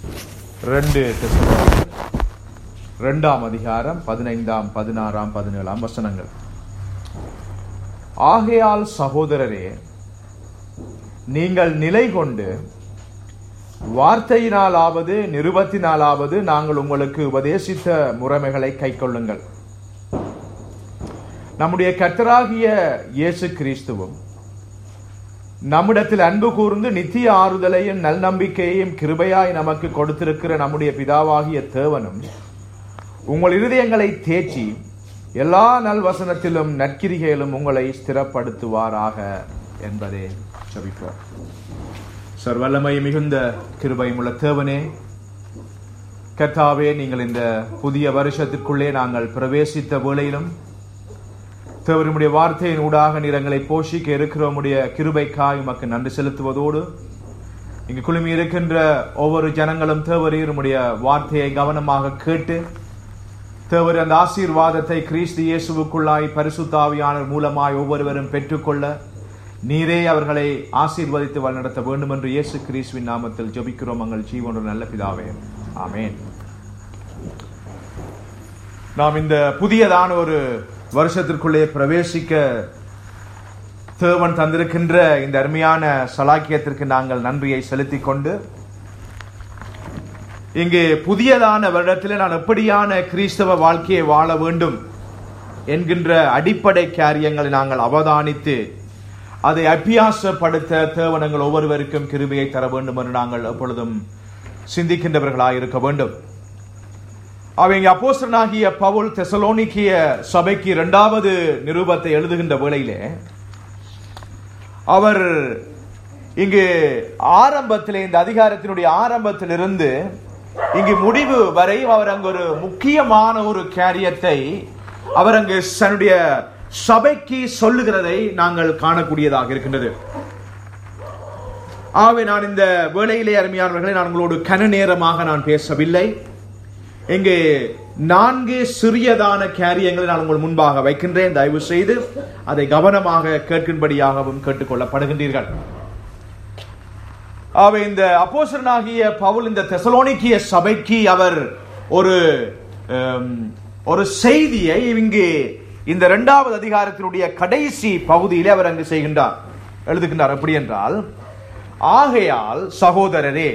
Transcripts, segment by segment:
ரெண்டு தெசலோனிக்கர் இரண்டாம் அதிகாரம் பதினைந்தாம் பதினாறாம் பதினேழாம் வசனங்கள் ஆகையால் சகோதரரே நீங்கள் நிலை கொண்டு வார்த்தையினாலாவது நிருபத்தினாலாவது நாங்கள் உங்களுக்கு உபதேசித்த முறைமைகளை கைக்கொள்ளுங்கள் நம்முடைய கர்த்தராகிய இயேசு கிறிஸ்துவும் நம்மிடத்தில் அன்பு கூர்ந்து நித்திய ஆறுதலையும் நல்நம்பிக்கையையும் கிருபையாய் நமக்கு கொடுத்திருக்கிற நம்முடைய பிதாவாகிய தேவனும் உங்கள் இருதயங்களை தேற்றி எல்லா நல்வசனத்திலும் நற்கிரிகையிலும் உங்களை ஸ்திரப்படுத்துவாராக என்பதே ஜபிப்போம் சர்வல்லமை மிகுந்த கிருபையுமுள்ள தேவனே கர்த்தாவே நீங்கள் இந்த புதிய வருஷத்திற்குள்ளே நாங்கள் பிரவேசித்த வேளையிலும் தேவருடைய வார்த்தையின் ஊடாக நிறங்களை போஷிக்க இருக்கிற உம்முடைய கிருபைக்காய் உமக்கு நன்றி செலுத்துவதோடு இங்கு குழுமி இருக்கின்ற ஒவ்வொரு ஜனங்களும் தேவரீர் உம்முடைய வார்த்தையை கவனமாக கேட்டு தேவர் அந்த ஆசீர்வாதத்தை கிறிஸ்து இயேசுவுக்குள்ளாய் பரிசுத்தாவியானவர் மூலமாய் ஒவ்வொருவரும் பெற்றுக்கொள்ள நீரே அவர்களை ஆசீர்வதித்து வழிநடத்த வேண்டும் என்று இயேசு கிறிஸ்துவின் நாமத்தில் ஜெபிக்கிறோம் எங்கள் ஜீவனோட நல்ல பிதாவே ஆமென் நாம் இந்த புதியதான ஒரு வருஷத்திற்குள்ளே பிரவேசிக்க தேவன் தந்திருக்கின்ற இந்த அருமையான சலாக்கியத்திற்கு நாங்கள் நன்றியை செலுத்திக் கொண்டு இங்கே புதியதான வருடத்தில் நான் எப்படியான கிறிஸ்தவ வாழ்க்கையை வாழ வேண்டும் என்கின்ற அடிப்படை காரியங்களை நாங்கள் அவதானித்து அதை அபியாசப்படுத்த தேவனங்கள் ஒவ்வொருவருக்கும் கிருபையை தர வேண்டும் என்று நாங்கள் எப்பொழுதும் சிந்திக்கின்றவர்களாக இருக்க வேண்டும் அவங்க அப்போஸ்தலனாகிய பவுல் தெசலோனிக்கிய சபைக்கு இரண்டாவது நிருபத்தை எழுதுகின்ற வேளையிலே அவர் இங்கு ஆரம்பத்தில் இந்த அதிகாரத்தினுடைய ஆரம்பத்திலிருந்து இங்கு முடிவு வரையும் அவர் அங்கு ஒரு முக்கியமான ஒரு காரியத்தை அவர் அங்கு தன்னுடைய சபைக்கு சொல்லுகிறதை நாங்கள் காணக்கூடியதாக இருக்கின்றது ஆகவே நான் இந்த வேளையிலே அருமையானவர்களை நான் உங்களோடு கன நேரமாக நான் பேசவில்லை இங்கே நான்கு சிறியதான காரியங்களை நான் உங்கள் முன்பாக வைக்கின்றேன் தயவு செய்து அதை கவனமாக கேட்கும்படியாகவும் கேட்டுக்கொள்ளப்படுகின்றீர்கள் அவை இந்த அப்போசரனாகிய பவுல் இந்த தெசலோனிக்கிய சபைக்கு அவர் ஒரு ஹம், ஒரு செய்தியை இங்கு இந்த இரண்டாவது அதிகாரத்தினுடைய கடைசி பகுதியிலே அவர் அங்கு செய்கின்றார் எழுதுகின்றார் எப்படி என்றால் ஆகையால் சகோதரரே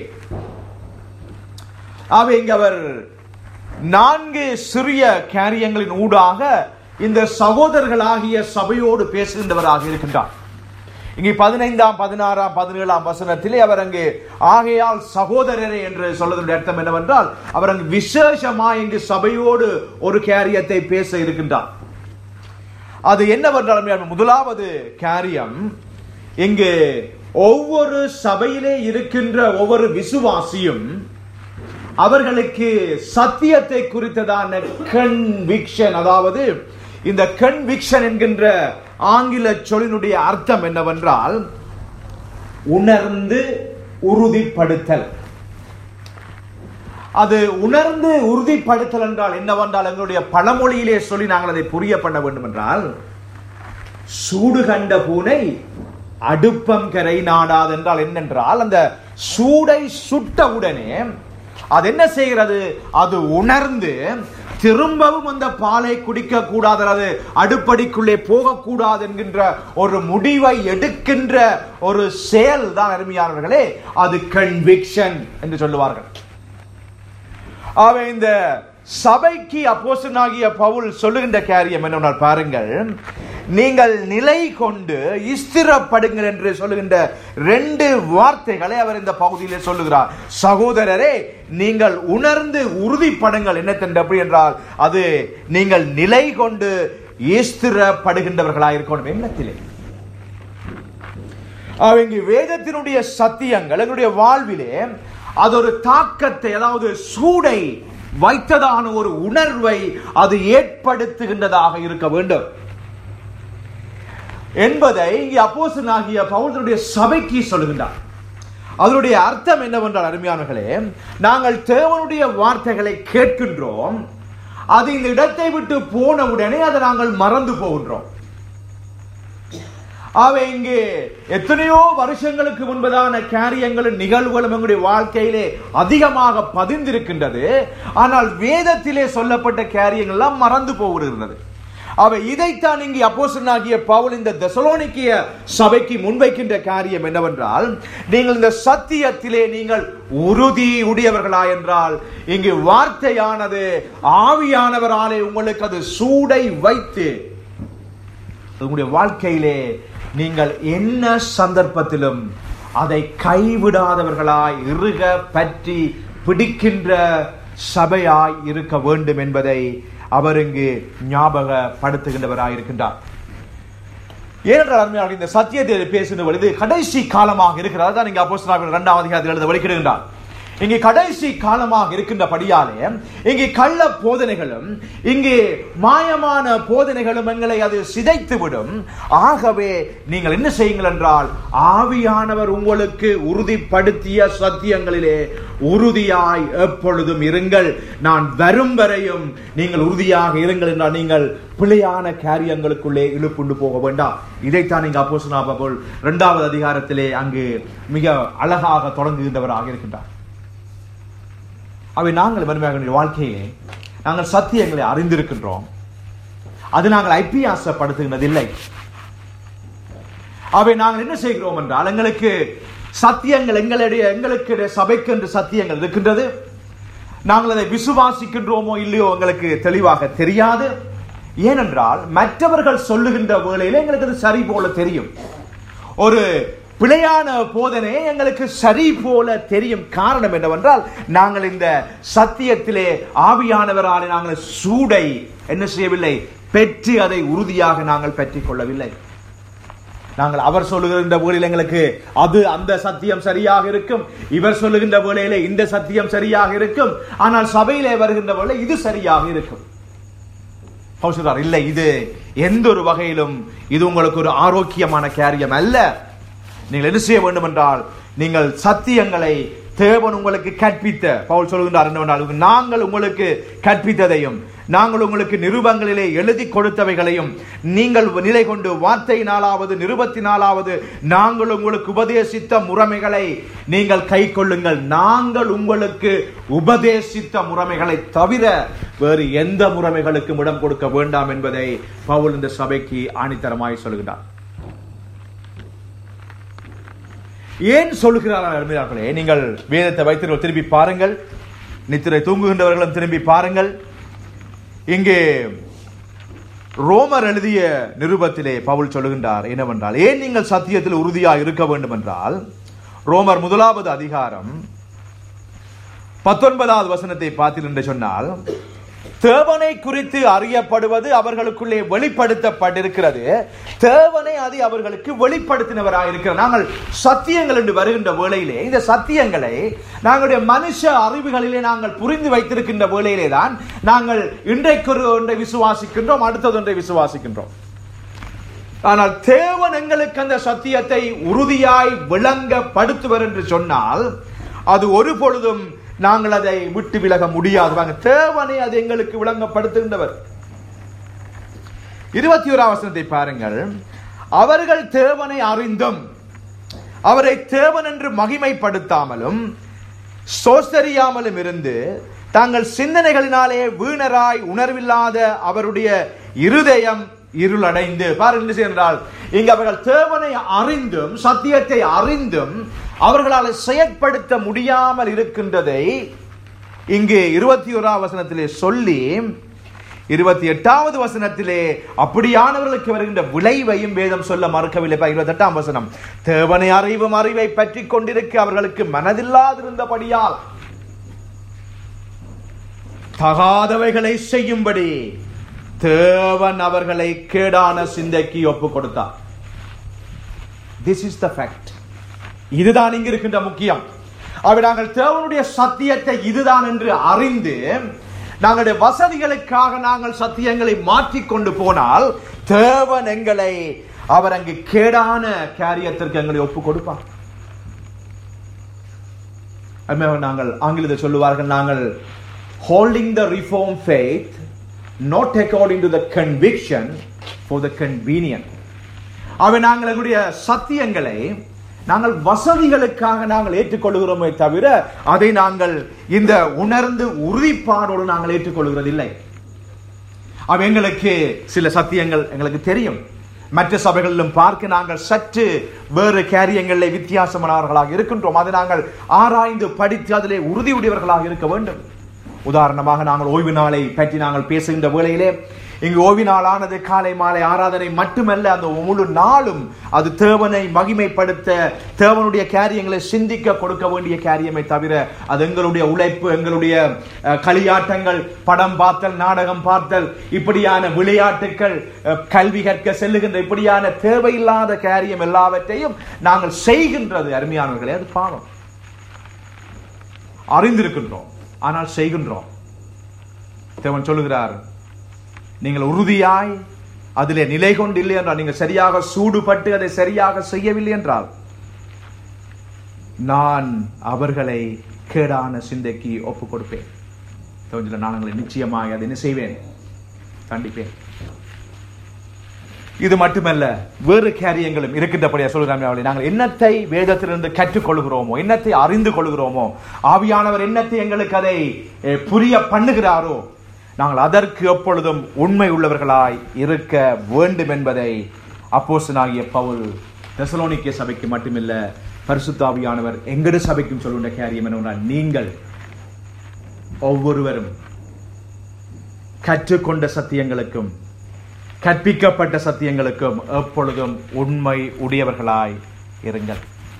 ஆகவே இங்க அவர் நான்கு சிறிய காரியங்களின் ஊடாக இந்த சகோதரர்களாகிய சபையோடு பேசுகின்றவராக இருக்கின்றார் இங்கே பதினைந்தாம் பதினாறாம் பதினேழாம் வசனத்திலே அவர் அங்கு ஆகையால் சகோதரரே என்று சொல்வதனுடைய அர்த்தம் என்னவென்றால் அவர் அங்கு விசேஷமா இங்கு சபையோடு ஒரு காரியத்தை பேச இருக்கின்றார் அது என்னவென்றால் முதலாவது காரியம் இங்கு ஒவ்வொரு சபையிலே இருக்கின்ற ஒவ்வொரு விசுவாசியும் அவர்களுக்கு சத்தியத்தை குறித்ததான கன்விக்ஷன் அதாவது இந்த கன்விக்ஷன் என்கின்ற ஆங்கில சொல்லினுடைய அர்த்தம் என்னவென்றால் உணர்ந்து உறுதிப்படுத்தல் அது உணர்ந்து உறுதிப்படுத்தல் என்றால் என்னவென்றால் எங்களுடைய பழமொழியிலே சொல்லி நாங்கள் அதை புரிய பண்ண வேண்டும் என்றால் சூடு கண்ட பூனை அடுப்பம் கரை நாடாது என்றால் என்னென்றால் அந்த சூடை சுட்ட உடனே அது என்ன செய்கிறது அது உணர்ந்து திரும்பவும் அந்த பாலை குடிக்க கூடாது அது அடுப்படிக்குள்ளே போகக்கூடாது என்கின்ற ஒரு முடிவை எடுக்கின்ற ஒரு செயல் தான் அருமையானவர்களே அது கன்விக்ஷன் என்று சொல்லுவார்கள் ஆக இந்த சபைக்கு அப்போசனாகிய பவுல் சொல்லுகின்ற காரியம் என்னவென்றால் பாருங்கள் நீங்கள் நிலை கொண்டு ஸ்திரப்படுங்கள் என்று சொல்லுகின்ற ரெண்டு வார்த்தைகளை அவர் இந்த பகுதியிலே சொல்லுகிறார் சகோதரரே நீங்கள் உணர்ந்து உறுதிப்படுங்கள் என்ன அப்படி என்றால் அது நீங்கள் நிலை கொண்டு ஸ்திரப்படுகின்றவர்களாக இருக்கணும் எண்ணத்திலே அவங்க வேதத்தினுடைய சத்தியங்கள் எங்களுடைய வாழ்விலே அது ஒரு தாக்கத்தை அதாவது சூடை வைத்ததான ஒரு உணர்வை அது ஏற்படுத்துகின்றதாக இருக்க வேண்டும் என்பதை இங்கே அப்போசனாகிய பவுலனுடைய சபைக்கு சொல்லுகின்றார் அதனுடைய அர்த்தம் என்னவென்றால் அருமையானவர்களே நாங்கள் தேவனுடைய வார்த்தைகளை கேட்கின்றோம் அது இந்த இடத்தை விட்டு போன உடனே அதை நாங்கள் மறந்து போகின்றோம் அவை இங்கே எத்தனையோ வருஷங்களுக்கு முன்பதான காரியங்களும் நிகழ்வுகளும் எங்களுடைய வாழ்க்கையிலே அதிகமாக பதிந்திருக்கின்றது ஆனால் வேதத்திலே சொல்லப்பட்ட காரியங்கள் எல்லாம் மறந்து போகிறது அவை இதைத்தான் இங்கே அப்போசனாகிய பவுல் இந்த தெசலோனிக்கிய சபைக்கு முன்வைக்கின்ற காரியம் என்னவென்றால் நீங்கள் இந்த சத்தியத்திலே நீங்கள் உறுதி உடையவர்களா என்றால் இங்கு வார்த்தையானது ஆவியானவராலே உங்களுக்கு அது சூடை வைத்து உங்களுடைய வாழ்க்கையிலே நீங்கள் என்ன சந்தர்ப்பத்திலும் அதை கைவிடாதவர்களாய் இறுக பற்றி பிடிக்கின்ற சபையாய் இருக்க வேண்டும் என்பதை அவர் இங்கு ஞாபகப்படுத்துகின்றவராய் இருக்கின்றார் ஏனென்றால் அருமையாக இந்த சத்தியத்தை பேசுகின்ற பொழுது கடைசி காலமாக இருக்கிறார் தான் இங்க அப்போஸ்தலர்கள் இரண்டாவது அதிகாரத்தில் எழுத வெளிக்கிடுகின்றார் இங்கே கடைசி காலமாக இருக்கின்றபடியாலே இங்கே கள்ள போதனைகளும் இங்கே மாயமான போதனைகளும் எங்களை அது சிதைத்து விடும் ஆகவே நீங்கள் என்ன செய்யுங்கள் என்றால் ஆவியானவர் உங்களுக்கு உறுதிப்படுத்திய சத்தியங்களிலே உறுதியாய் எப்பொழுதும் இருங்கள் நான் வரும் வரையும் நீங்கள் உறுதியாக இருங்கள் என்றால் நீங்கள் பிழையான காரியங்களுக்குள்ளே இழுப்புண்டு போக வேண்டாம் இதைத்தான் இங்கு அப்போஸ்தலனாகிய பவுல் இரண்டாவது அதிகாரத்திலே அங்கு மிக அழகாக தொடங்குகின்றவராக இருக்கின்றார் அவை நாங்கள் வறுமையாக வாழ்க்கையிலே நாங்கள் சத்தியங்களை அறிந்திருக்கின்றோம் அது நாங்கள் ஐபியாசப்படுத்துகின்றதில்லை அவை நாங்கள் என்ன செய்கிறோம் என்றால் எங்களுக்கு சத்தியங்கள் எங்களுடைய எங்களுக்கு சபைக்கு என்று சத்தியங்கள் இருக்கின்றது நாங்கள் அதை விசுவாசிக்கின்றோமோ இல்லையோ எங்களுக்கு தெளிவாக தெரியாது ஏனென்றால் மற்றவர்கள் சொல்லுகின்ற வேளையில எங்களுக்கு அது சரி போல தெரியும் ஒரு பிழையான போதனை எங்களுக்கு சரி போல தெரியும் காரணம் என்னவென்றால் நாங்கள் இந்த சத்தியத்திலே ஆவியானவராலே நாங்கள் சூடை என்ன செய்யவில்லை பெற்று அதை உறுதியாக நாங்கள் பெற்றுக் கொள்ளவில்லை நாங்கள் அவர் சொல்லுகின்ற வேளையில் எங்களுக்கு அது அந்த சத்தியம் சரியாக இருக்கும் இவர் சொல்லுகின்ற வேளையிலே இந்த சத்தியம் சரியாக இருக்கும் ஆனால் சபையிலே வருகின்ற வேளை இது சரியாக இருக்கும் பவுசதார் இல்லை இது எந்த ஒரு வகையிலும் இது உங்களுக்கு ஒரு ஆரோக்கியமான காரியம் அல்ல நீங்கள் என்ன செய்ய வேண்டும் என்றால் நீங்கள் சத்தியங்களை தேவன் உங்களுக்கு கற்பித்த பவுல் சொல்கின்றார் என்னவென்றால் நாங்கள் உங்களுக்கு கற்பித்ததையும் நாங்கள் உங்களுக்கு நிருபங்களிலே எழுதி கொடுத்தவைகளையும் நீங்கள் நிலை கொண்டு வார்த்தையினாலாவது நிருபத்தினாலாவது நாங்கள் உங்களுக்கு உபதேசித்த முறைமைகளை நீங்கள் கை கொள்ளுங்கள் நாங்கள் உங்களுக்கு உபதேசித்த முறைமைகளை தவிர வேறு எந்த முறைமைகளுக்கும் இடம் கொடுக்க வேண்டாம் என்பதை பவுல் இந்த சபைக்கு ஆணித்தரமாய் சொல்கிறார் ஏன் சொல்லுகிறார்கள் அருமையார்களே நீங்கள் வேதத்தை வைத்திருக்க திரும்பி பாருங்கள் நித்திரை தூங்குகின்றவர்களும் திரும்பி பாருங்கள் இங்கே ரோமர் எழுதிய நிருபத்திலே பவுல் சொல்லுகின்றார் என்னவென்றால் ஏன் நீங்கள் சத்தியத்தில் உறுதியாக இருக்க வேண்டும் என்றால் ரோமர் முதலாவது அதிகாரம் பத்தொன்பதாவது வசனத்தை பார்த்தீர்கள் என்று சொன்னால் தேவனை குறித்து அறியப்படுவது அவர்களுக்குள்ளே வெளிப்படுத்தப்பட்டிருக்கிறது தேவனை அது அவர்களுக்கு வெளிப்படுத்தினவராக இருக்கிறார் நாங்கள் சத்தியங்கள் என்று வருகின்ற வேளையிலே இந்த சத்தியங்களை நாங்களுடைய மனுஷ அறிவுகளிலே நாங்கள் புரிந்து வைத்திருக்கின்ற வேளையிலே தான் நாங்கள் இன்றைக்கு ஒரு ஒன்றை விசுவாசிக்கின்றோம் அடுத்தது ஒன்றை விசுவாசிக்கின்றோம் ஆனால் தேவன் எங்களுக்கு அந்த சத்தியத்தை உறுதியாய் விளங்கப்படுத்துவர் என்று சொன்னால் அது ஒரு பொழுதும் நாங்கள் அதை விட்டு விலக முடியாது வாங்க தேவனை அது எங்களுக்கு விளங்கப்படுத்துகின்றவர் இருபத்தி ஓராம் வசனத்தை பாருங்கள் அவர்கள் தேவனை அறிந்தும் அவரை தேவன் என்று மகிமைப்படுத்தாமலும் சோசரியாமலும் இருந்து தாங்கள் சிந்தனைகளினாலே வீணராய் உணர்வில்லாத அவருடைய இருதயம் இருளடைந்து பாருங்கள் என்றால் இங்கு அவர்கள் தேவனை அறிந்தும் சத்தியத்தை அறிந்தும் அவர்களால் செயற்படுத்த முடியாமல் இருக்கின்றதை இங்கு இருபத்தி ஓராம் வசனத்திலே சொல்லி இருபத்தி எட்டாவது வசனத்திலே அப்படியானவர்களுக்கு வருகின்ற விளைவையும் வேதம் சொல்ல மறுக்கவில்லை இருபத்தி எட்டாம் வசனம் தேவனை அறிவும் அறிவை பற்றி கொண்டிருக்க அவர்களுக்கு மனதில்லாதிருந்தபடியால் தகாதவைகளை செய்யும்படி தேவன் அவர்களை கேடான சிந்தைக்கு ஒப்பு கொடுத்தார் திஸ் இஸ் த ஃபேக்ட் இதுதான் இங்கு இருக்கின்ற முக்கியம் அவை நாங்கள் தேவனுடைய சத்தியத்தை இதுதான் என்று அறிந்து நாங்களுடைய வசதிகளுக்காக நாங்கள் சத்தியங்களை மாற்றிக்கொண்டு போனால் தேவன் எங்களை அவர் அங்கு கேடான காரியத்திற்கு எங்களை ஒப்பு கொடுப்பார் நாங்கள் ஆங்கிலத்தில் சொல்லுவார்கள் நாங்கள் holding the reform faith not according to the conviction for the convenient அவை நாங்கள் எங்களுடைய சத்தியங்களை நாங்கள் வசதிகளுக்காக நாங்கள் ஏற்றுக்கொள்கிறோமே தவிர அதை நாங்கள் இந்த உணர்ந்து உறுதிப்பாடோடு நாங்கள் ஏற்றுக்கொள்கிறதில்லை அவ எங்களுக்கு சில சத்தியங்கள் எங்களுக்கு தெரியும் மற்ற சபைகளிலும் பார்க்க நாங்கள் சற்று வேறு காரியங்களில் வித்தியாசமானவர்களாக இருக்கின்றோம் அதை நாங்கள் ஆராய்ந்து படித்து அதிலே உறுதியுடையவர்களாக இருக்க வேண்டும் உதாரணமாக நாங்கள் ஓய்வு நாளை பற்றி நாங்கள் பேசுகின்ற வேளையிலே இங்கு ஓய்வு நாளானது காலை மாலை ஆராதனை மட்டுமல்ல அந்த முழு நாளும் அது தேவனை மகிமைப்படுத்த தேவனுடைய காரியங்களை சிந்திக்க கொடுக்க வேண்டிய காரியமே தவிர அது எங்களுடைய உழைப்பு எங்களுடைய அஹ், களியாட்டங்கள் படம் பார்த்தல் நாடகம் பார்த்தல் இப்படியான விளையாட்டுகள் அஹ், கல்வி கற்க செல்லுகின்ற இப்படியான தேவையில்லாத காரியம் எல்லாவற்றையும் நாங்கள் செய்கின்றது அருமையானவர்களே அது பாவம் அறிந்திருக்கின்றோம் ஆனால் செய்கின்றோம் தேவன் சொல்லுகிறார் நீங்கள் உறுதியாய் அதிலே நிலை கொண்டில்லை என்றால் நீங்கள் சரியாக சூடுபட்டு அதை சரியாக செய்யவில்லை என்றால் நான் அவர்களை கேடான சிந்தைக்கு ஒப்புக் கொடுப்பேன் தேவன் சொல்ல, நான் உங்களை நிச்சயமாய் அதை என்ன செய்வேன் கண்டிப்பேன் இது மட்டுமல்ல வேறு காரியங்களும் இருக்கின்றபடியா சொல்கிறாங்க அவளை நாங்கள் என்னத்தை வேதத்திலிருந்து கற்றுக்கொள்கிறோமோ என்னத்தை அறிந்து கொள்கிறோமோ ஆவியானவர் என்னத்தை எங்களுக்கு அதை eh, புரிய பண்ணுகிறாரோ நாங்கள் அதற்கு எப்பொழுதும் உண்மை உள்ளவர்களாய் இருக்க வேண்டும் என்பதை அப்போஸ்தலனாகிய பவுல் தெசலோனிக்கே சபைக்கு மட்டுமில்ல பரிசுத்தாவியானவர் எங்கட சபைக்கும் சொல்லுகின்ற காரியம் என்னவென்றால் நீங்கள் ஒவ்வொருவரும் கற்றுக்கொண்ட சத்தியங்களுக்கும் கற்பிக்கப்பட்ட சத்தியங்களுக்கும் எப்பொழுதும் உண்மை உடையவர்களாய் இருங்கள்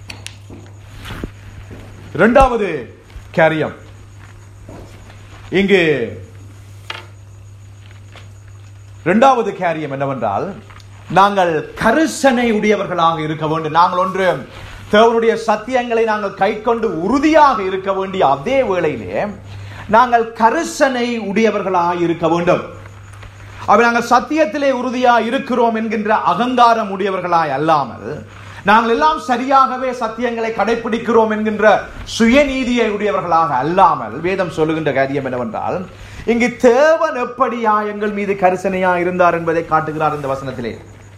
இரண்டாவது காரியம் இங்கு இரண்டாவது காரியம் என்னவென்றால் நாங்கள் கரிசனை உடையவர்களாக இருக்க வேண்டும் நாங்கள் ஒன்று தேவனுடைய சத்தியங்களை நாங்கள் கைக்கொண்டு உறுதியாக இருக்க வேண்டிய அதே வேளையிலே நாங்கள் கரிசனை உடையவர்களாக இருக்க வேண்டும் அவை நாங்கள் சத்தியத்திலே உறுதியா இருக்கிறோம் என்கின்ற அகங்காரம் உடையவர்களாய் அல்லாமல் நாங்கள் எல்லாம் சரியாகவே சத்தியங்களை கடைபிடிக்கிறோம் என்கின்ற சுயநீதியை உடையவர்களாக அல்லாமல் வேதம் சொல்லுகின்ற காரியம் என்னவென்றால் இங்கு தேவன் எப்படியா எங்கள் மீது கரிசனையா இருந்தார் என்பதை காட்டுகிறார் இந்த வசனத்திலே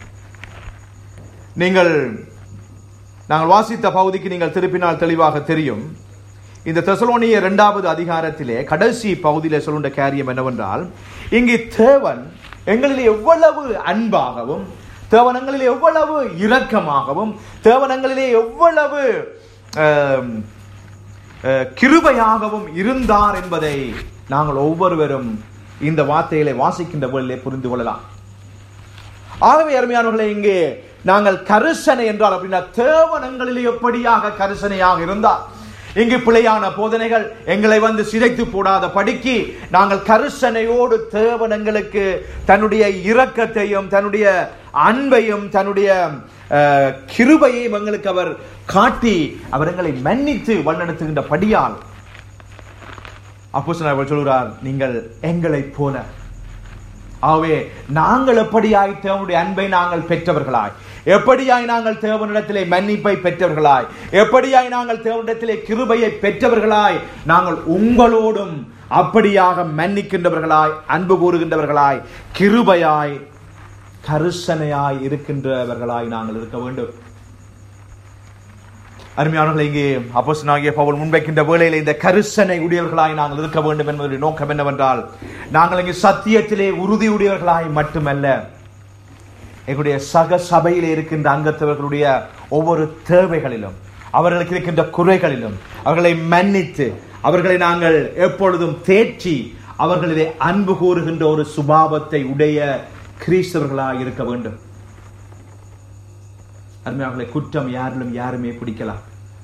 நீங்கள் நாங்கள் வாசித்த பகுதிக்கு நீங்கள் திருப்பினால் தெளிவாக தெரியும் இந்த தெசலோனிய இரண்டாவது அதிகாரத்திலே கடைசி பகுதியிலே சொல்லுகின்ற காரியம் என்னவென்றால் இங்கு தேவன் எங்களில் எவ்வளவு அன்பாகவும் தேவன் எங்களில் எவ்வளவு இரக்கமாகவும் தேவன் எங்களிலே எவ்வளவு ஆம், அஹ், கிருபையாகவும் இருந்தார் என்பதை நாங்கள் ஒவ்வொருவரும் இந்த வார்த்தைகளை வாசிக்கின்ற வேளையிலே புரிந்து கொள்ளலாம் ஆகவே அருமையானவர்களே இங்கே நாங்கள் கரிசனை என்றால் அப்படின்னா தேவனங்களில் எப்படியாக கரிசனையாக இருந்தால் இங்கு பிழையான போதனைகள் எங்களை வந்து சிதைத்து போடாத படிக்கு நாங்கள் கரிசனையோடு தேவனங்களுக்கு தன்னுடைய இரக்கத்தையும் தன்னுடைய அன்பையும் தன்னுடைய அஹ், கிருபையையும் எங்களுக்கு அவர் காட்டி அவர் எங்களை மன்னித்து வழிநடத்துகின்ற படியால் அப்போஸ்தலர் அவர் சொல்கிறார் நீங்கள் எங்களைப் போல ஆகவே நாங்கள் எப்படியாய் தேவனுடைய அன்பை நாங்கள் பெற்றவர்களாய் எப்படியாய் நாங்கள் தேவனிடத்திலே மன்னிப்பை பெற்றவர்களாய் எப்படியாய் நாங்கள் தேவனிடத்திலே கிருபையை பெற்றவர்களாய் நாங்கள் உங்களோடும் அப்படியாக மன்னிக்கின்றவர்களாய் அன்பு கூறுகின்றவர்களாய் கிருபையாய் கருசனையாய் இருக்கின்றவர்களாய் நாங்கள் இருக்க வேண்டும் அருமையானவர்களை இங்கே அப்போஸ்தலனாகிய பவுல் முன்வைக்கின்ற வேளையில் இந்த கரிசனை உடையவர்களாய் நாங்கள் இருக்க வேண்டும் என்பதனுடைய நோக்கம் என்னவென்றால் நாங்கள் இங்கு சத்தியத்திலே உறுதியுடையவர்களாய் மட்டுமல்ல எங்களுடைய சக சபையிலே இருக்கின்ற அங்கத்தவர்களுடைய ஒவ்வொரு தேவைகளிலும் அவர்களுக்கு இருக்கின்ற குறைகளிலும் அவர்களை மன்னித்து அவர்களை நாங்கள் எப்பொழுதும் தேற்றி அவர்களிலே அன்பு கூறுகின்ற ஒரு சுபாவத்தை உடைய கிறிஸ்தவர்களாய் இருக்க வேண்டும் அருமையாளர்களை குற்றம் யாரிலும் யாருமே பிடிக்கலாம்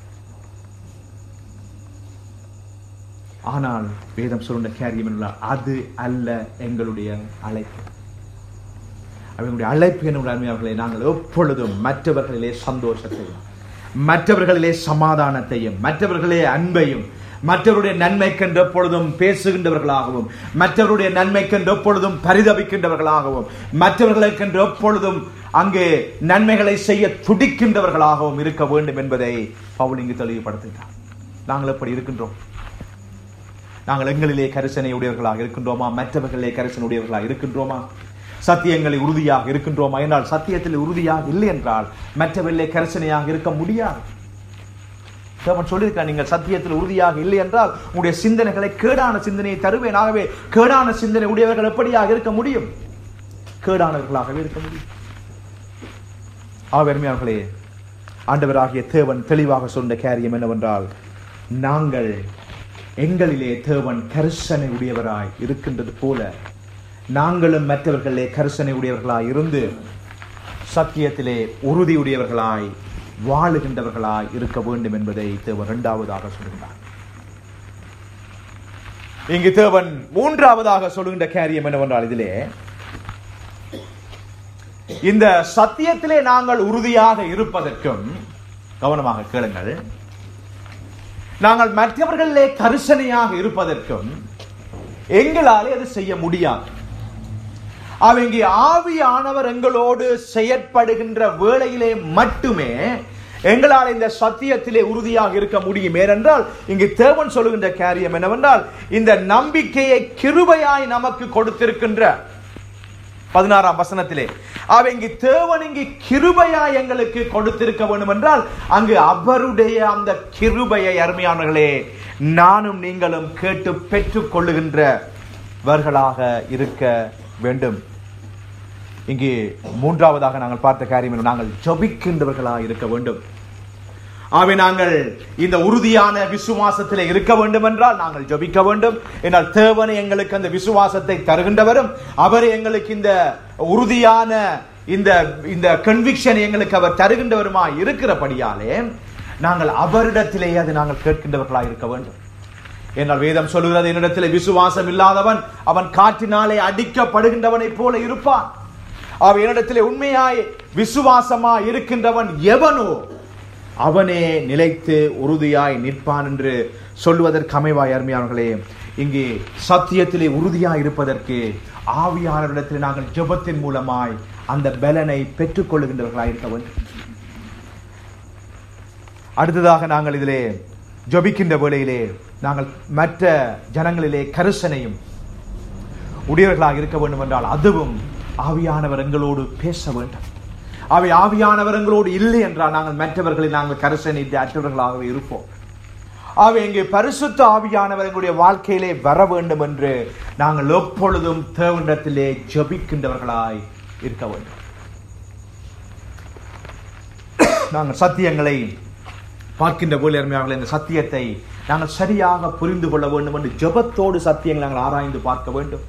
ஆனால் வேதம் சொல்லுகிற காரியம் என்றால் அது அல்ல எங்களுடைய அழைப்பு அவங்களுடைய அழைப்பு என்னுடைய அருமையாளர்களை நாங்கள் எப்பொழுதும் மற்றவர்களிலே சந்தோஷத்தையும் மற்றவர்களிலே சமாதானத்தையும் மற்றவர்களே அன்பையும் மற்றவருடைய நன்மைக்கென்று எப்பொழுதும் பேசுகின்றவர்களாகவும் மற்றவருடைய நன்மைக்கென்று எப்பொழுதும் பரிதபிக்கின்றவர்களாகவும் மற்றவர்களுக்கென்று எப்பொழுதும் அங்கே நன்மைகளை செய்ய துடிக்கின்றவர்களாகவும் இருக்க வேண்டும் என்பதை பவுல் இங்கு தெளிவுபடுத்துகிறார் நாங்கள் எப்படி இருக்கின்றோம் நாங்கள் எங்களிலே கரிசனை உடையவர்களாக இருக்கின்றோமா மற்றவர்களிலே கரிசனை உடையவர்களாக இருக்கின்றோமா சத்தியங்களை உறுதியாக இருக்கின்றோமா என்றால் சத்தியத்தில் உறுதியாக இல்லை என்றால் மற்றவர்களே கரிசனையாக இருக்க முடியாது தேவன் சொல்லியிருக்கார் நீங்கள் சத்தியத்தில் உறுதியாக இல்லை என்றால் உங்களுடைய சிந்தனைகளை கேடான சிந்தனையை தருவேன் ஆகவே கேடான சிந்தனை உடையவர்கள் எப்படியாக இருக்க முடியும் கேடானவர்களாகவே இருக்க முடியும் ஆவருமையார்களே ஆண்டவராகிய தேவன் தெளிவாக சொன்ன காரியம் என்னவென்றால் நாங்கள் எங்களிலே தேவன் கரிசனை உடையவராய் இருக்கின்றது போல நாங்களும் மற்றவர்களே கரிசனை உடையவர்களாய் இருந்து சத்தியத்திலே உறுதியுடையவர்களாய் வாழுகின்றவர்களாய் இருக்க வேண்டும் என்பதை தேவன் இரண்டாவதாக சொல்கின்றார் இங்கு தேவன் மூன்றாவதாக சொல்லுகின்ற காரியம் என்னவென்றால் இதிலே இந்த சத்தியத்திலே நாங்கள் உறுதியாக இருப்பதற்கும் கவனமாக கேளுங்கள் நாங்கள் மற்றவர்களிலே கரிசனையாக இருப்பதற்கும் எங்களாலே அது செய்ய முடியாது அவங்க ஆவியானவர் எங்களோடு செயற்படுகின்ற வேளையிலே மட்டுமே எங்களால் இந்த சத்தியத்திலே உறுதியாக இருக்க முடியும் ஏனென்றால் இங்கு தேவன் சொல்லுகின்ற காரியம் என்னவென்றால் இந்த நம்பிக்கையை கிருபையாய் நமக்கு கொடுத்திருக்கின்ற பதினாறாம் வசனத்திலே அவ இங்கு தேவன் இங்கு கிருபையா எங்களுக்கு கொடுத்திருக்க வேண்டும் என்றால் அங்கு அவருடைய அந்த கிருபையை அருமையானவர்களே நானும் நீங்களும் கேட்டு பெற்றுக் கொள்ளுகின்றவர்களாக இருக்க வேண்டும் இங்கே மூன்றாவதாக நாங்கள் பார்த்த காரியம் என்ன? நாங்கள் ஜபிக்கின்றவர்களாக இருக்க வேண்டும் ஆகவே நாங்கள் இந்த உறுதியான விசுவாசத்தில் இருக்க வேண்டும் என்றால் நாங்கள் ஜபிக்க வேண்டும் என்றால் தேவனை எங்களுக்கு அந்த விசுவாசத்தை தருகின்றவரும் அவர் எங்களுக்கு இந்த உறுதியான இந்த இந்த கன்விக்ஷன் எங்களுக்கு அவர் தருகின்றவருமா இருக்கிறபடியாலே நாங்கள் அவரிடத்திலேயே அது நாங்கள் கேட்கின்றவர்களாக இருக்க வேண்டும் என்றால் வேதம் சொல்லுகிறது என்னிடத்தில் விசுவாசம் இல்லாதவன் அவன் காற்றினாலே அடிக்கப்படுகின்றவனைப் போல இருப்பான் அவன் என்னிடத்திலே உண்மையாய் விசுவாசமா இருக்கின்றவன் எவனோ அவனே நிலைத்து உறுதியாய் நிற்பான் என்று சொல்லுவதற்கு அமைவாய் அருமையானவர்களே இங்கே சத்தியத்திலே உறுதியாய் இருப்பதற்கு ஆவியானவரிடத்தில் நாங்கள் ஜெபத்தின் மூலமாய் அந்த பலனை பெற்றுக் கொள்ளுகின்றவர்களாய் இருக்க வேண்டும் அடுத்ததாக நாங்கள் இதிலே ஜபிக்கின்ற வேளையிலே நாங்கள் மற்ற ஜனங்களிலே கரிசனையும் உடையவர்களாக இருக்க வேண்டும் என்றால் அதுவும் ஆவியானவர் எங்களோடு பேச வேண்டும் அவை ஆவியானவர் எங்களோடு இல்லை என்றால் நாங்கள் மற்றவர்களை நாங்கள் கரிசனை அற்றவர்களாகவே இருப்போம் அவை இங்கே பரிசுத்த ஆவியானவர் எங்களுடைய வாழ்க்கையிலே வர வேண்டும் என்று நாங்கள் எப்பொழுதும் தேவனிடத்திலே ஜபிக்கின்றவர்களாய் இருக்க வேண்டும் நாங்கள் சத்தியங்களை பார்க்கின்ற போல அருமையாளர்களே, இந்த சத்தியத்தை நாங்கள் சரியாக புரிந்து கொள்ள வேண்டும் என்று ஜெபத்தோடு சத்தியங்களை நாங்கள் ஆராய்ந்து பார்க்க வேண்டும்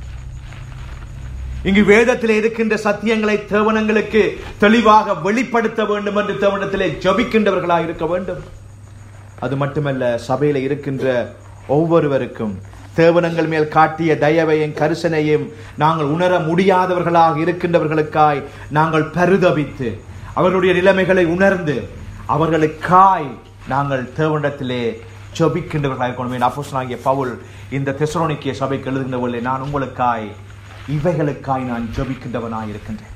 இங்கு வேதத்திலே இருக்கின்ற சத்தியங்களை தேவனங்களுக்கு தெளிவாக வெளிப்படுத்த வேண்டும் என்று தேவனத்திலே ஜபிக்கின்றவர்களாக இருக்க வேண்டும் அது மட்டுமல்ல சபையில இருக்கின்ற ஒவ்வொருவருக்கும் தேவனங்கள் மேல் காட்டிய தயவையும் கரிசனையும் நாங்கள் உணர முடியாதவர்களாக இருக்கின்றவர்களுக்காய் நாங்கள் பரிதபித்து அவர்களுடைய நிலைமைகளை உணர்ந்து அவர்களுக்காய் நாங்கள் தேவனிடத்திலே ஜபிக்கின்றவர்களாக இருக்கணும் அப்போஸ்தலனாகிய பவுல் இந்த தெசரோனிக்கிய சபைக்கு எழுதுகின்ற பொழுது நான் உங்களுக்காய் இவைகளுக்காய் நான் ஜபிக்கின்றவனாய் இருக்கின்றேன்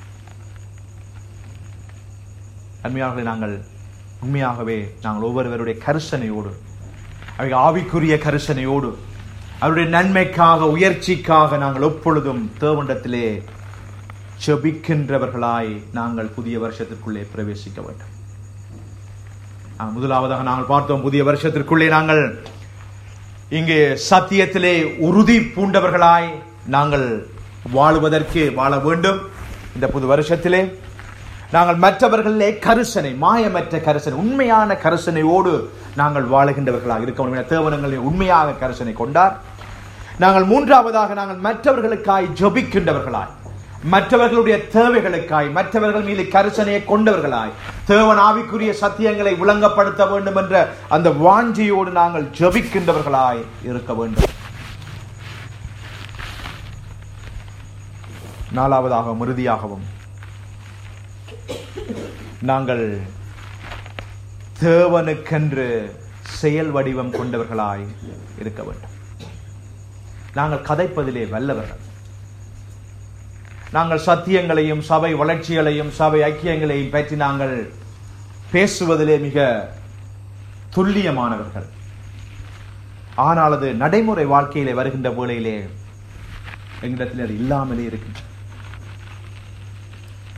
அருமையாகவே நாங்கள் உண்மையாகவே நாங்கள் ஒவ்வொருவருடைய கரிசனையோடு அவை ஆவிக்குரிய கரிசனையோடு அவருடைய நன்மைக்காக உயர்ச்சிக்காக நாங்கள் எப்பொழுதும் தேவண்டத்திலே ஜெபிக்கின்றவர்களாய் நாங்கள் புதிய வருஷத்திற்குள்ளே பிரவேசிக்க வேண்டும் ஆ, முதலாவதாக நாங்கள் பார்த்தோம் புதிய வருஷத்திற்குள்ளே நாங்கள் இங்கே சத்தியத்திலே உறுதி பூண்டவர்களாய் நாங்கள் வாழுவதற்கு வாழ வேண்டும் இந்த புது வருஷத்திலே நாங்கள் மற்றவர்களிலே கரிசனை மாயமற்ற கரிசனை உண்மையான கரிசனையோடு நாங்கள் வாழுகின்றவர்களாக இருக்க வேண்டும் என தேவனங்களை உண்மையாக கரிசனை கொண்டார் நாங்கள் மூன்றாவதாக நாங்கள் மற்றவர்களுக்காய் ஜெபிக்கின்றவர்களாய் மற்றவர்களுடைய தேவைகளுக்காய் மற்றவர்கள் மீது கரிசனையை கொண்டவர்களாய் தேவன் ஆவிக்குரிய சத்தியங்களை விளங்கப்படுத்த வேண்டும் என்ற அந்த வாஞ்சியோடு நாங்கள் ஜெபிக்கின்றவர்களாய் இருக்க வேண்டும் நாலாவதாகவும் இறுதியாகவும் நாங்கள் தேவனுக்கென்று செயல் வடிவம் கொண்டவர்களாய் இருக்க வேண்டும் நாங்கள் கதைப்பதிலே வல்லவர்கள் நாங்கள் சத்தியங்களையும் சபை வளர்ச்சிகளையும் சபை ஐக்கியங்களையும் பற்றி நாங்கள் பேசுவதிலே மிக துல்லியமானவர்கள் ஆனால் அது நடைமுறை வாழ்க்கையிலே வருகின்ற வேளையிலே எங்களிடத்தில் அது இல்லாமலே இருக்கின்றது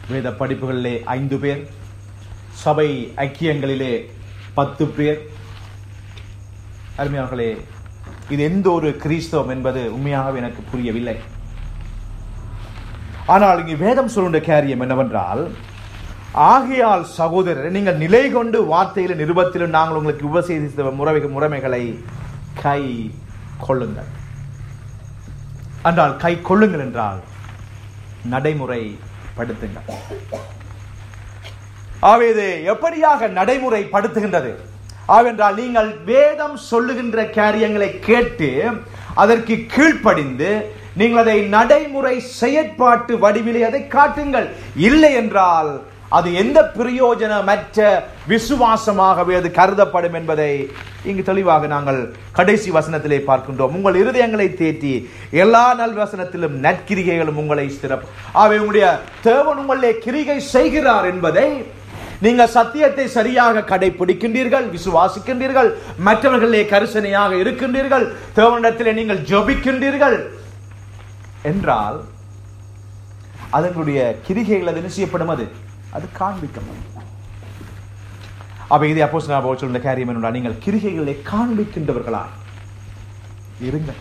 வேத படிப்புகளிலே ஐந்து பேர் சபை ஐக்கியங்களிலே பத்து பேர் அருமையானவர்களே இது எந்த ஒரு கிறிஸ்தவம் என்பது உண்மையாகவே எனக்கு புரியவில்லை ஆனால் இங்கு வேதம் சொல்லுகின்ற காரியம் என்னவென்றால் ஆகையால் சகோதரர் நீங்கள் நிலை கொண்டு வார்த்தையிலும் நிருபத்திலும் நாங்கள் உங்களுக்கு உபசேசித்த முறை முறைமைகளை கை கொள்ளுங்கள் என்றால் கை கொள்ளுங்கள் என்றால் நடைமுறைப்படுத்துங்கள் ஆகவே இது எப்படியாக நடைமுறைப்படுத்துகின்றது ஆவென்றால் நீங்கள் வேதம் சொல்லுகின்ற காரியங்களை கேட்டு அதற்கு கீழ்ப்படிந்து நீங்கள் அதை நடைமுறை செயற்பாட்டு வடிவிலே அதை காட்டுங்கள் இல்லை என்றால் அது எந்த பிரயோஜனமற்ற விசுவாசமாகவே அது கருதப்படும் என்பதை இங்கு தெளிவாக நாங்கள் கடைசி வசனத்திலே பார்க்கின்றோம் உங்கள் இருதயங்களை தேற்றி எல்லா நல் வசனத்திலும் நற்கிரிகைகளும் உங்களை ஸ்திரப் ஆகவே உங்களுடைய தேவன் உங்களே கிரிகை செய்கிறார் என்பதை நீங்க சத்தியத்தை சரியாக கடைபிடிக்கின்றீர்கள் விசுவாசிக்கின்றீர்கள் மற்றவர்களே கரிசனையாக இருக்கின்றீர்கள் தேவனிடத்திலே நீங்கள் ஜபிக்கின்றீர்கள் என்றால் அதனுடைய கிரிகைகள் அது என்ன செய்யப்படும் அது அது காண்பிக்கப்படும் அப்ப இது அப்போ சொல்லுற காரியம் என்னடா நீங்கள் கிரிகைகளை காண்பிக்கின்றவர்களாய் இருங்கள்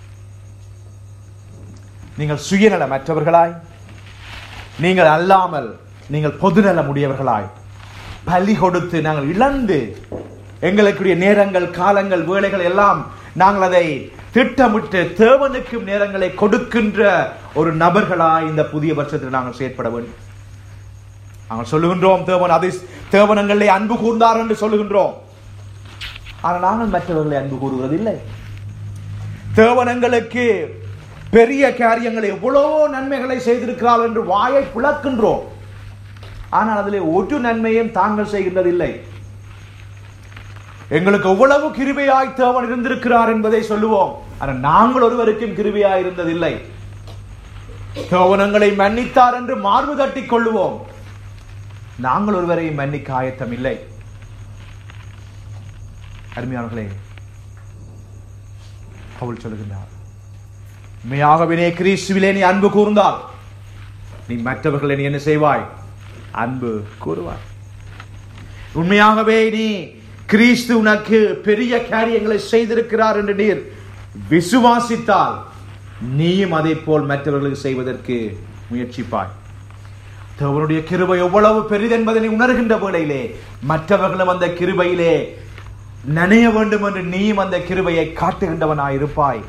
நீங்கள் சுயநலமற்றவர்களாய் நீங்கள் அல்லாமல் நீங்கள் பொதுநலம் உடையவர்களாய் பலி கொடுத்து நாங்கள் இழந்து எங்களுக்குரிய நேரங்கள் காலங்கள் வேலைகள் எல்லாம் நாங்கள் அதை திட்டமிட்டு தேவனுக்கும் நேரங்களை கொடுக்கின்ற ஒரு நபர்களாய் இந்த புதிய வருஷத்தில் நாங்கள் செயற்பட வேண்டும் நாங்கள் சொல்லுகின்றோம் தேவன் அதை தேவனங்களே அன்பு கூர்ந்தார் என்று சொல்லுகின்றோம் ஆனால் நாங்கள் மற்றவர்களை அன்பு கூறுவதில்லை தேவனங்களுக்கு பெரிய காரியங்களை எவ்வளவோ நன்மைகளை செய்திருக்கிறாள் என்று வாயை பிளக்கின்றோம் ஆனால் அதில் ஒரு நன்மையும் தாங்கள் செய்கின்றதில்லை எங்களுக்கு எவ்வளவு கிருபையாய் தேவன் இருந்திருக்கிறார் என்பதை சொல்லுவோம் ஆனால் நாங்கள் ஒருவருக்கும் கிருபையாய் இருந்ததில்லை தேவனங்களை மன்னித்தார் என்று மார்பு தட்டிக் கொள்ளுவோம் நாங்கள் ஒருவரையும் மன்னிக்க ஆயத்தம் இல்லை அருமையானர்களே பவுல் சொல்லுகின்றார் உண்மையாகவே கிறிஸ்துவிலே நீ அன்பு கூர்ந்தால் நீ மற்றவர்களை நீ என்ன செய்வாய் அன்பு கூறுவாய் உண்மையாகவே நீ கிறிஸ்து உனக்கு பெரிய காரியங்களை செய்திருக்கிறார் என்று நீர் விசுவாசித்தால் நீயும் அதை போல் மற்றவர்களுக்கு செய்வதற்கு முயற்சிப்பாய் தேவனுடைய கிருபை எவ்வளவு பெரிதென்பதை நீ உணர்கின்ற வேளையிலே மற்றவர்களும் அந்த கிருபையிலே நனைய வேண்டும் என்று நீயும் அந்த கிருபையை காட்டுகின்றவனாய் இருப்பாய்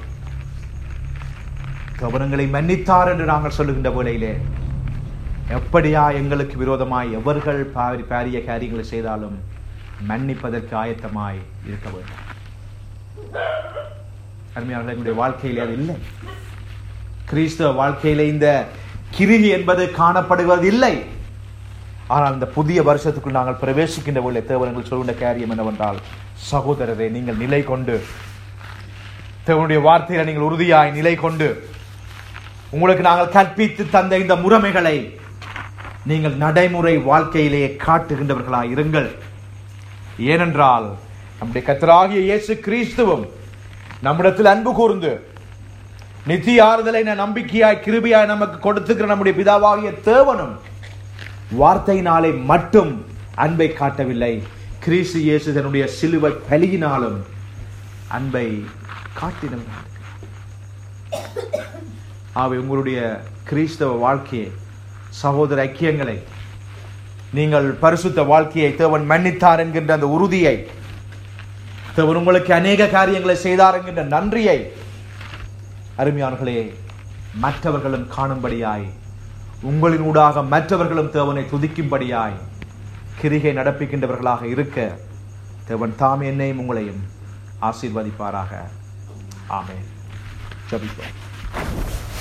கவனங்களை மன்னித்தார் என்று நாங்கள் சொல்லுகின்ற வேளையிலே எப்படியா எங்களுக்கு விரோதமாய் எவர்கள் பாரி பாரிய காரியங்களை செய்தாலும் மன்னிப்பதற்கு ஆயத்தமாய் இருக்க வேண்டும் அருமையாளர்கள் எங்களுடைய வாழ்க்கையிலே அது இல்லை கிறிஸ்தவ வாழ்க்கையிலே இந்த கிருகி என்பது காணப்படுவது இல்லை ஆனால் இந்த புதிய வருஷத்துக்குள் நாங்கள் பிரவேசிக்கின்ற வேலை தேவனங்கள் சொல்கின்ற காரியம் என்னவென்றால் சகோதரரை நீங்கள் நிலை கொண்டு தேவனுடைய வார்த்தையில நீங்கள் உறுதியாய் நிலை கொண்டு உங்களுக்கு நாங்கள் கற்பித்து தந்த இந்த முறைமைகளை நீங்கள் நடைமுறை வாழ்க்கையிலே காட்டுகின்றவர்களாய் இருங்கள் ஏனென்றால் நம்முடைய கத்தராகிய இயேசு கிறிஸ்துவும் நம்மிடத்தில் அன்பு கூர்ந்து நித்திய ஆறுதலை நம்பிக்கையாய் கிருபியாய் நமக்கு கொடுத்துக்கிற நம்முடைய பிதாவாகிய தேவனும் வார்த்தையினாலே மட்டும் அன்பை காட்டவில்லை கிறிஸ்து இயேசு தன்னுடைய சிலுவை பலியினாலும் அன்பை காட்டினார் ஆகவே உங்களுடைய கிறிஸ்தவ வாழ்க்கையை சகோதர ஐக்கியங்களை நீங்கள் பரிசுத்த வாழ்க்கையை தேவன் மன்னித்தார் என்கின்ற அந்த உறுதியை தேவன் உங்களுக்கு அநேக காரியங்களை செய்தார் என்கின்ற நன்றியை அருமையானர்களே மற்றவர்களும் காணும்படியாய் உங்களின் ஊடாக மற்றவர்களும் தேவனை துதிக்கும்படியாய் கிரிகை நடப்பிக்கின்றவர்களாக இருக்க தேவன் தாம் என்னையும் உங்களையும் ஆசீர்வதிப்பாராக ஆமென் ஜெபிப்போம்